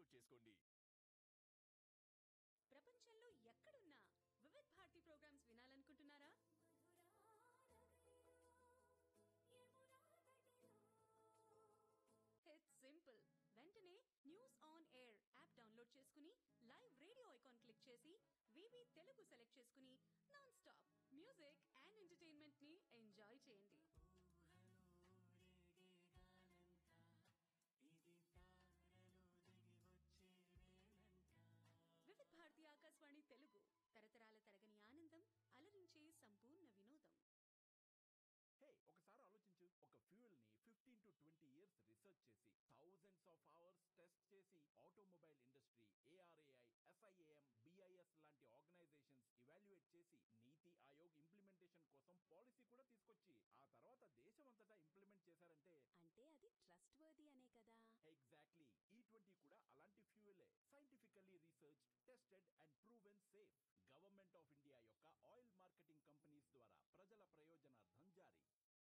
download చేసుకోండి ప్రపంచంలో ఎక్కడున్నా వివిధ్ భారతి ప్రోగ్రామ్స్ వినాలనుకుంటున్నారా ఇట్స్ సింపుల్ వెంటనే news on air app download చేసుకుని లైవ్ రేడియో ఐకాన్ క్లిక్ చేసి వివి తెలుగు సెలెక్ట్ చేసుకుని non stop music and entertainment ని ఎంజాయ్ చేయండి వివిధ్ భారతి ఆకాశవాణి తెలుగు తరతరాల తరగని ఆనందం అలరించే సంపూర్ణ వినోదం హే ఒకసారి ఆలోచించు ఒక ఫ్యూయల్ ని fifteen to twenty years research చేసి థౌజండ్స్ ఆఫ్ అవర్స్ టెస్ట్ చేసి automobile industry ARAI SIAM BIS లాంటి ఆర్గనైజేషన్స్ ఇవాల్యుయేట్ చేసి నీతి ఆయోగ్ ఇంప్లిమెంటేషన్ కోసం పాలసీ కూడా తీసుకొచ్చి ఆ తర్వాత దేశమంతటా ఇంప్లిమెంట్ చేశారంటే అంటే అది ట్రస్ట్ వర్ది అనే కదా ఎగ్జాక్ట్లీ ఈ ట్వంటీ కూడా అలాంటి ఫ్యూయలే scientifically research tested and proven safe government of India యొక్క ఆయిల్ మార్కెటింగ్ కంపెనీస్ ద్వారా ప్రజల ప్రయోజనార్థం జారీ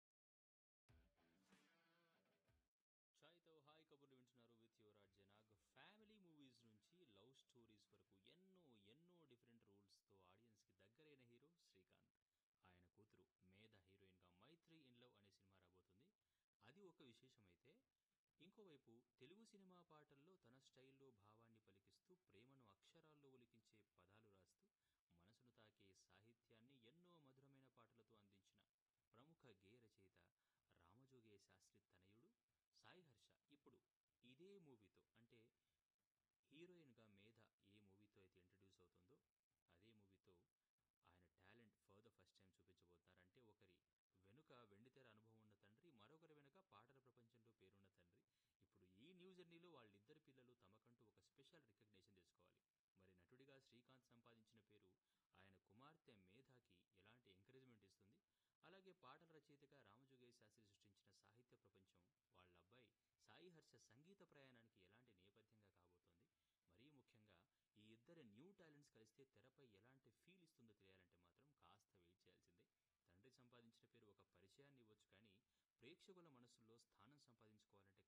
ఛాయ్తో హాయ్ కబుర్లు వింటున్నారు విత్ యువరాజ్ జనాగ్ ఫ్యామిలీ మూవీస్ నుంచి లవ్ స్టోరీస్ వరకు ఎన్నో ఎన్నో డిఫరెంట్ రూల్స్తో ఆడియన్స్కి దగ్గరైన హీరో శ్రీకాంత్ ఆయన కూతురు మేధ హీరోయిన్గా మైత్రి ఇన్ లవ్ అనే సినిమా రాబోతుంది అది ఒక విశేషమైతే ఇంకోవైపు తెలుగు సినిమా పాటల్లో తన స్టైల్లో భావాన్ని పలికిస్తూ ప్రేమను అక్షరాల్లో ఒలికించే పదాలు రాస్తూ మనసును తాకే సాహిత్యాన్ని ఎన్నో మధురమైన పాటలతో అందించిన ప్రముఖ గేయ రచయిత రామజోగే శాస్త్రి తనయుడు సాయి హర్ష ఇప్పుడు ఇదే మూవీతో అంటే హీరోయిన్గా మేధ ఏ మూవీతో అయితే ఇంట్రడ్యూస్ అవుతుందో అదే మూవీతో ఆయన talent for the first time చూపించబోతున్నారంటే ఒకరి వెనుక వెండితెర అనుభవం ఉన్న తండ్రి మరొకరి వెనుక పాటల ప్రపంచంలో పేరున్న తండ్రి ఇప్పుడు ఈ న్యూ జర్నీలో వాళ్ళిద్దరి పిల్లలు తమకంటూ ఒక స్పెషల్ రికగ్నేషన్ తెచ్చుకోవాలి మరి నటుడిగా శ్రీకాంత్ సంపాదించిన పేరు ఆయన కుమార్తె మేధాకి ఎలాంటి ఎంకరేజ్మెంట్ ఇస్తుంది అలాగే పాటల రచయితగా రామజోగే శాస్త్రి సృష్టించిన సాహిత్య ప్రపంచం వాళ్ళ అబ్బాయి సాయి హర్ష సంగీత ప్రయాణానికి ఎలాంటి నేపథ్యంగా కాబోతోంది మరీ ముఖ్యంగా ఈ ఇద్దరు న్యూ టాలెంట్స్ కలిస్తే తెరపై ఎలాంటి ఫీల్ ఇస్తుందో తెలియాలంటే మాత్రం కాస్త వెయిట్ చేయాల్సిందే తండ్రి సంపాదించిన పేరు ఒక పరిచయాన్ని ఇవ్వచ్చు కానీ ప్రేక్షకుల మనసుల్లో స్థానం సంపాదించుకోవాలంటే